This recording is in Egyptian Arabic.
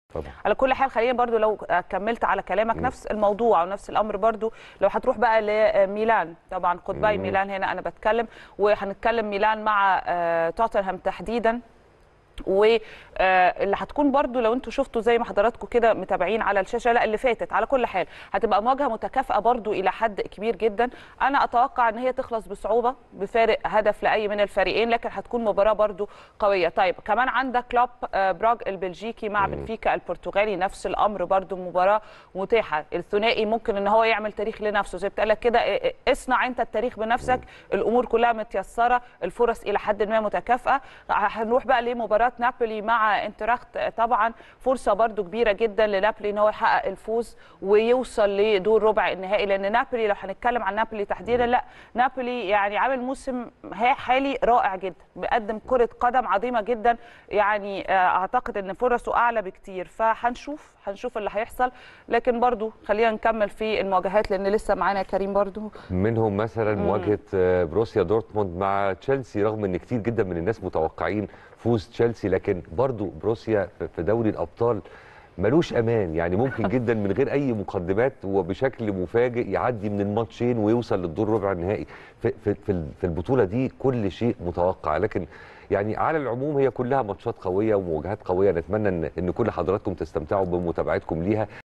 طبعا على كل حال خلينا برضو لو كملت على كلامك مم. نفس الموضوع ونفس الامر برضو لو هتروح بقى لميلان طبعا قطبي مم. ميلان هنا انا بتكلم وهنتكلم ميلان مع آه، توتنهام تحديدا واللي هتكون برضو لو انتوا شفتوا زي ما حضراتكم كده متابعين على الشاشه لا اللي فاتت على كل حال هتبقى مواجهه متكافئه برضو الى حد كبير جدا انا اتوقع ان هي تخلص بصعوبه بفارق هدف لاي من الفريقين لكن هتكون مباراه برضو قويه طيب كمان عندك كلوب آه، براغ البلجيكي مع مم. بنفيكا البرتغالي نفس الامر برضو مباراه متاحه الثنائي ممكن ان هو يعمل تاريخ لنفسه زي بتقول لك كده اه، اه، اصنع انت التاريخ بنفسك الامور كلها متيسره الفرص الى حد ما متكافئه هنروح بقى لمباراه نابولي مع انتراخت طبعا فرصه برضو كبيره جدا لنابولي ان هو يحقق الفوز ويوصل لدور ربع النهائي لان نابولي لو هنتكلم عن نابولي تحديدا لا نابولي يعني عامل موسم ها- حالي رائع جدا بيقدم كره قدم عظيمه جدا يعني آه، اعتقد ان فرصه اعلى بكتير فهنشوف هنشوف اللي هيحصل لكن برضو خلينا نكمل في المواجهات لان لسه معانا كريم برضو منهم مثلا مم. مواجهه آه، بروسيا دورتموند مع تشيلسي رغم ان كتير جدا من الناس متوقعين فوز تشيلسي لكن برضو بروسيا في- في دوري الابطال ملوش امان يعني ممكن جدا من غير اي مقدمات وبشكل مفاجئ يعدي من الماتشين ويوصل للدور ربع النهائي في, في, في ال- في البطوله دي كل شيء متوقع لكن يعني على العموم هي كلها ماتشات قويه ومواجهات قويه نتمنى ان ان كل حضراتكم تستمتعوا بمتابعتكم ليها